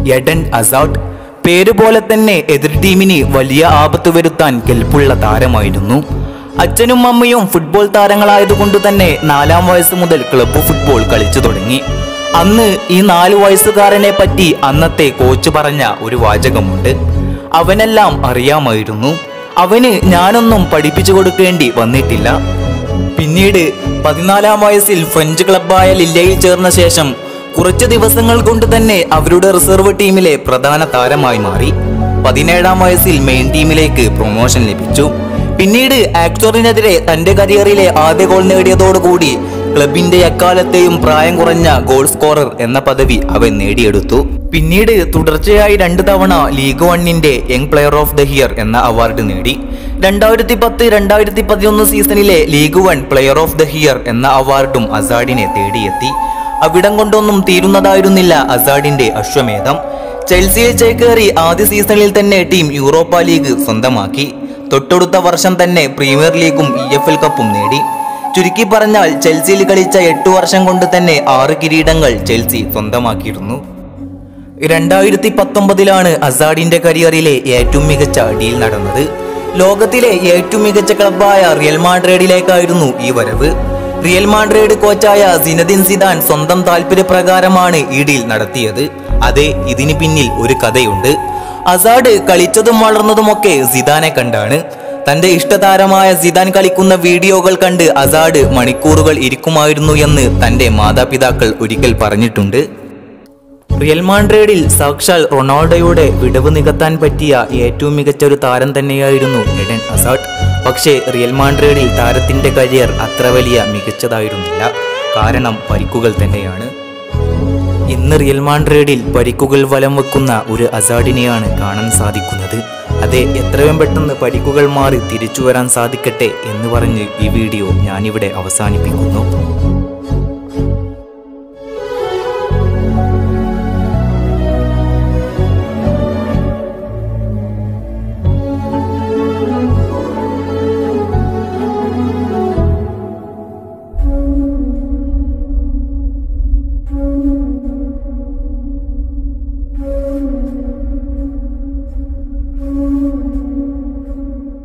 Aden Hazard പേര് പോലെ തന്നെ എതിർ ടീമിന് വലിയ ആപത്ത് വരുത്താൻ കെൽപ്പുള്ള താരമായിരുന്നു അച്ഛനും അമ്മയും ഫുട്ബോൾ താരങ്ങളായതുകൊണ്ട് തന്നെ നാലാം വയസ്സ് മുതൽ ക്ലബ്ബ് ഫുട്ബോൾ കളിച്ചു തുടങ്ങി അന്ന് ഈ നാലു വയസ്സുകാരനെ പറ്റി അന്നത്തെ കോച്ച് പറഞ്ഞ ഒരു വാചകമുണ്ട് അവനെല്ലാം അറിയാമായിരുന്നു അവന് ഞാനൊന്നും പഠിപ്പിച്ചു കൊടുക്കേണ്ടി വന്നിട്ടില്ല പിന്നീട് പതിനാലാം വയസ്സിൽ ഫ്രഞ്ച് ക്ലബ്ബായ ലില്ലയിൽ ചേർന്ന ശേഷം കുറച്ച് ദിവസങ്ങൾ കൊണ്ട് തന്നെ അവരുടെ റിസർവ് ടീമിലെ പ്രധാന താരമായി മാറി പതിനേഴാം വയസ്സിൽ മെയിൻ ടീമിലേക്ക് പ്രൊമോഷൻ ലഭിച്ചു പിന്നീട് ആക്ടറിനെതിരെ തന്റെ കരിയറിലെ ആദ്യ ഗോൾ നേടിയതോടുകൂടി ക്ലബിന്റെ എക്കാലത്തെയും പ്രായം കുറഞ്ഞ ഗോൾ സ്കോറർ എന്ന പദവി അവൻ നേടിയെടുത്തു പിന്നീട് തുടർച്ചയായി രണ്ട് തവണ ലീഗ് വണ്ണിന്റെ young player of the year എന്ന അവാർഡ് നേടി രണ്ടായിരത്തി പത്ത് രണ്ടായിരത്തി പതിനൊന്ന് സീസണിലെ league one player of the year എന്ന അവാർഡും അസാഡിനെ തേടിയെത്തി അവിടം കൊണ്ടൊന്നും തീരുന്നതായിരുന്നില്ല അസാഡിന്റെ അശ്വമേധം ചെൽസിയിൽ ചേക്കേറി ആദ്യ സീസണിൽ തന്നെ ടീം യൂറോപ്പ ലീഗ് സ്വന്തമാക്കി തൊട്ടടുത്ത വർഷം തന്നെ പ്രീമിയർ ലീഗും ഇ എഫ് എൽ കപ്പും നേടി ചുരുക്കി പറഞ്ഞാൽ ചെൽസിയിൽ കളിച്ച എട്ടു വർഷം കൊണ്ട് തന്നെ ആറ് കിരീടങ്ങൾ ചെൽസി സ്വന്തമാക്കിയിരുന്നു രണ്ടായിരത്തി പത്തൊമ്പതിലാണ് അസാഡിന്റെ കരിയറിലെ ഏറ്റവും മികച്ച ഡീൽ നടന്നത് ലോകത്തിലെ ഏറ്റവും മികച്ച ക്ലബ്ബായ റിയൽ മാഡ്രിഡിലേക്കായിരുന്നു ഈ വരവ് റിയൽ മാഡ്രിഡ് കോച്ചായ സിനദിൻ സിദാൻ സ്വന്തം താല്പര്യപ്രകാരമാണ് ഈ ഡീൽ നടത്തിയത് അതെ ഇതിന് പിന്നിൽ ഒരു കഥയുണ്ട് അസാഡ് കളിച്ചതും വളർന്നതുമൊക്കെ സിദാനെ കണ്ടാണ് തന്റെ ഇഷ്ടതാരമായ സിദാൻ കളിക്കുന്ന വീഡിയോകൾ കണ്ട് അസാഡ് മണിക്കൂറുകൾ ഇരിക്കുമായിരുന്നു എന്ന് തന്റെ മാതാപിതാക്കൾ ഒരിക്കൽ പറഞ്ഞിട്ടുണ്ട് റിയൽ മാഡ്രിഡിൽ സാക്ഷാൽ റൊണാൾഡോയുടെ വിടവ് നികത്താൻ പറ്റിയ ഏറ്റവും മികച്ച ഒരു താരം തന്നെയായിരുന്നു എഡൻ അസാഡ് പക്ഷേ റിയൽ മാഡ്രിഡിൽ താരത്തിന്റെ കരിയർ അത്ര വലിയ മികച്ചതായിരുന്നില്ല കാരണം പരിക്കുകൾ തന്നെയാണ് ഇന്ന് റിയൽ മാഡ്രിഡിൽ പരിക്കുകൾ വലം വെക്കുന്ന ഒരു അസാഡിനെയാണ് കാണാൻ സാധിക്കുന്നത് അതെ എത്രയും പെട്ടെന്ന് പരിക്കുകൾ മാറി തിരിച്ചു വരാൻ സാധിക്കട്ടെ എന്ന് പറഞ്ഞ് ഈ വീഡിയോ ഞാനിവിടെ അവസാനിപ്പിക്കുന്നു